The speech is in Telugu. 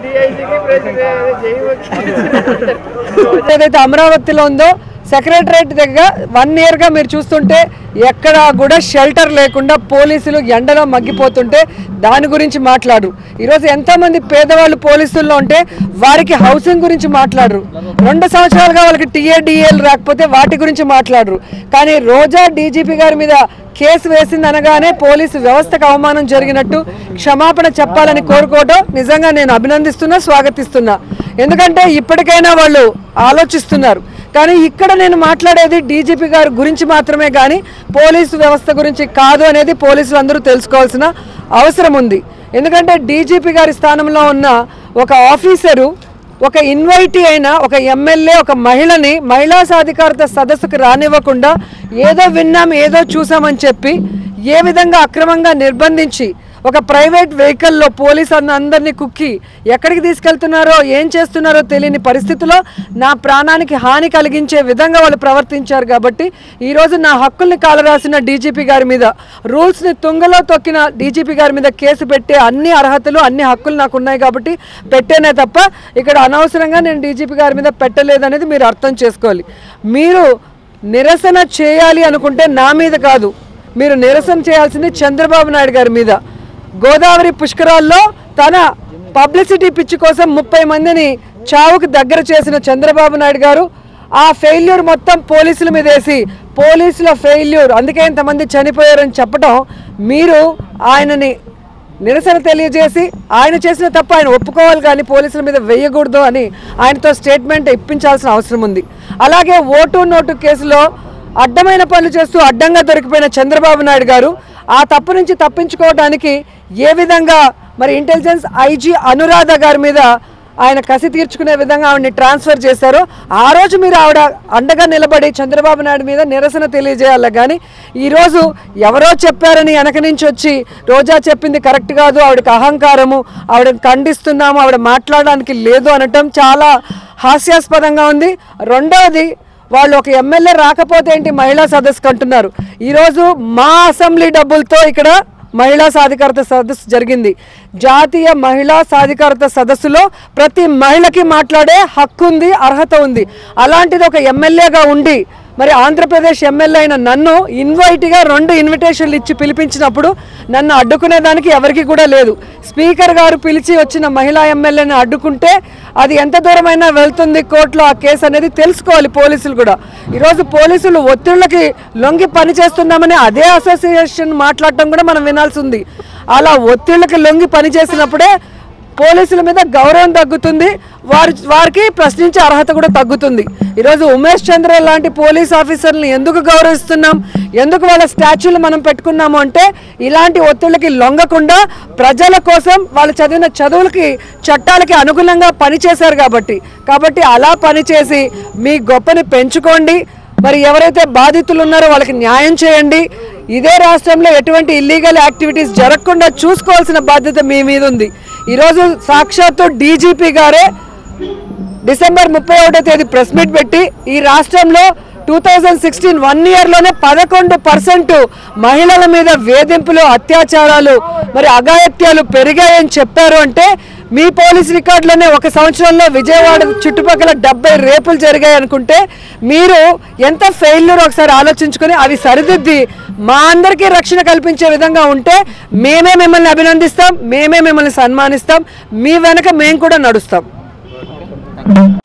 ఏదైతే అమరావతిలో ఉందో సెక్రటరేట్ దగ్గర వన్ ఇయర్గా మీరు చూస్తుంటే ఎక్కడ కూడా షెల్టర్ లేకుండా పోలీసులు ఎండలో మగ్గిపోతుంటే దాని గురించి మాట్లాడరు ఈరోజు ఎంతోమంది పేదవాళ్ళు పోలీసుల్లో ఉంటే వారికి హౌసింగ్ గురించి మాట్లాడరు రెండు సంవత్సరాలుగా వాళ్ళకి టీఏడిఎల్ రాకపోతే వాటి గురించి మాట్లాడరు కానీ రోజా డీజీపీ గారి మీద కేసు వేసింది అనగానే పోలీసు వ్యవస్థకు అవమానం జరిగినట్టు క్షమాపణ చెప్పాలని కోరుకోవడం నిజంగా నేను అభినందిస్తున్నా స్వాగతిస్తున్నా ఎందుకంటే ఇప్పటికైనా వాళ్ళు ఆలోచిస్తున్నారు కానీ ఇక్కడ నేను మాట్లాడేది డీజీపీ గారి గురించి మాత్రమే కానీ పోలీసు వ్యవస్థ గురించి కాదు అనేది పోలీసులు అందరూ తెలుసుకోవాల్సిన అవసరం ఉంది ఎందుకంటే డీజీపీ గారి స్థానంలో ఉన్న ఒక ఆఫీసరు ఒక ఇన్వైటీ అయిన ఒక ఎమ్మెల్యే ఒక మహిళని మహిళా సాధికారత సదస్సుకు రానివ్వకుండా ఏదో విన్నాం ఏదో చూసామని చెప్పి ఏ విధంగా అక్రమంగా నిర్బంధించి ఒక ప్రైవేట్ వెహికల్లో పోలీస్ అందరినీ కుక్కి ఎక్కడికి తీసుకెళ్తున్నారో ఏం చేస్తున్నారో తెలియని పరిస్థితిలో నా ప్రాణానికి హాని కలిగించే విధంగా వాళ్ళు ప్రవర్తించారు కాబట్టి ఈరోజు నా హక్కుల్ని కాలరాసిన డీజీపీ గారి మీద రూల్స్ని తుంగలో తొక్కిన డీజీపీ గారి మీద కేసు పెట్టే అన్ని అర్హతలు అన్ని హక్కులు నాకు ఉన్నాయి కాబట్టి పెట్టేనే తప్ప ఇక్కడ అనవసరంగా నేను డీజీపీ గారి మీద పెట్టలేదనేది మీరు అర్థం చేసుకోవాలి మీరు నిరసన చేయాలి అనుకుంటే నా మీద కాదు మీరు నిరసన చేయాల్సింది చంద్రబాబు నాయుడు గారి మీద గోదావరి పుష్కరాల్లో తన పబ్లిసిటీ పిచ్చి కోసం ముప్పై మందిని చావుకు దగ్గర చేసిన చంద్రబాబు నాయుడు గారు ఆ ఫెయిల్యూర్ మొత్తం పోలీసుల మీద వేసి పోలీసుల ఫెయిల్యూర్ అందుకే ఇంతమంది చనిపోయారని చెప్పడం మీరు ఆయనని నిరసన తెలియజేసి ఆయన చేసిన తప్పు ఆయన ఒప్పుకోవాలి కానీ పోలీసుల మీద వేయకూడదు అని ఆయనతో స్టేట్మెంట్ ఇప్పించాల్సిన అవసరం ఉంది అలాగే ఓటు నోటు కేసులో అడ్డమైన పనులు చేస్తూ అడ్డంగా దొరికిపోయిన చంద్రబాబు నాయుడు గారు ఆ తప్పు నుంచి తప్పించుకోవడానికి ఏ విధంగా మరి ఇంటెలిజెన్స్ ఐజీ అనురాధ గారి మీద ఆయన కసి తీర్చుకునే విధంగా ఆవిడని ట్రాన్స్ఫర్ చేశారు ఆ రోజు మీరు ఆవిడ అండగా నిలబడి చంద్రబాబు నాయుడు మీద నిరసన తెలియజేయాలి కానీ ఈరోజు ఎవరో చెప్పారని వెనక నుంచి వచ్చి రోజా చెప్పింది కరెక్ట్ కాదు ఆవిడకి అహంకారము ఆవిడని ఖండిస్తున్నాము ఆవిడ మాట్లాడడానికి లేదు అనటం చాలా హాస్యాస్పదంగా ఉంది రెండవది వాళ్ళు ఒక ఎమ్మెల్యే రాకపోతే ఏంటి మహిళా సదస్సుకు అంటున్నారు ఈరోజు మా అసెంబ్లీ డబ్బులతో ఇక్కడ మహిళా సాధికారత సదస్సు జరిగింది జాతీయ మహిళా సాధికారత సదస్సులో ప్రతి మహిళకి మాట్లాడే హక్కు ఉంది అర్హత ఉంది అలాంటిది ఒక ఎమ్మెల్యేగా ఉండి మరి ఆంధ్రప్రదేశ్ ఎమ్మెల్యే అయిన నన్ను ఇన్వైట్గా రెండు ఇన్విటేషన్లు ఇచ్చి పిలిపించినప్పుడు నన్ను అడ్డుకునేదానికి ఎవరికి కూడా లేదు స్పీకర్ గారు పిలిచి వచ్చిన మహిళా ఎమ్మెల్యేని అడ్డుకుంటే అది ఎంత దూరమైనా వెళ్తుంది కోర్టులో ఆ కేసు అనేది తెలుసుకోవాలి పోలీసులు కూడా ఈరోజు పోలీసులు ఒత్తిళ్ళకి లొంగి పని చేస్తున్నామని అదే అసోసియేషన్ మాట్లాడటం కూడా మనం వినాల్సి ఉంది అలా ఒత్తిళ్ళకి లొంగి పని చేసినప్పుడే పోలీసుల మీద గౌరవం తగ్గుతుంది వారి వారికి ప్రశ్నించే అర్హత కూడా తగ్గుతుంది ఈరోజు ఉమేష్ చంద్ర లాంటి పోలీస్ ఆఫీసర్ని ఎందుకు గౌరవిస్తున్నాం ఎందుకు వాళ్ళ స్టాచ్యూలు మనం పెట్టుకున్నాము అంటే ఇలాంటి ఒత్తిళ్ళకి లొంగకుండా ప్రజల కోసం వాళ్ళు చదివిన చదువులకి చట్టాలకి అనుగుణంగా పనిచేశారు కాబట్టి కాబట్టి అలా పనిచేసి మీ గొప్పని పెంచుకోండి మరి ఎవరైతే బాధితులు ఉన్నారో వాళ్ళకి న్యాయం చేయండి ఇదే రాష్ట్రంలో ఎటువంటి ఇల్లీగల్ యాక్టివిటీస్ జరగకుండా చూసుకోవాల్సిన బాధ్యత మీ మీద ఉంది ఈరోజు సాక్షాత్తు డీజీపీ గారే డిసెంబర్ ముప్పై ఒకటో తేదీ ప్రెస్ మీట్ పెట్టి ఈ రాష్ట్రంలో టూ థౌజండ్ సిక్స్టీన్ వన్ ఇయర్లోనే పదకొండు పర్సెంట్ మహిళల మీద వేధింపులు అత్యాచారాలు మరి అఘాయత్యాలు పెరిగాయని చెప్పారు అంటే మీ పోలీస్ రికార్డులోనే ఒక సంవత్సరంలో విజయవాడ చుట్టుపక్కల డెబ్బై రేపులు జరిగాయి అనుకుంటే మీరు ఎంత ఫెయిల్యూర్ ఒకసారి ఆలోచించుకొని అవి సరిదిద్ది మా అందరికీ రక్షణ కల్పించే విధంగా ఉంటే మేమే మిమ్మల్ని అభినందిస్తాం మేమే మిమ్మల్ని సన్మానిస్తాం మీ వెనక మేము కూడా నడుస్తాం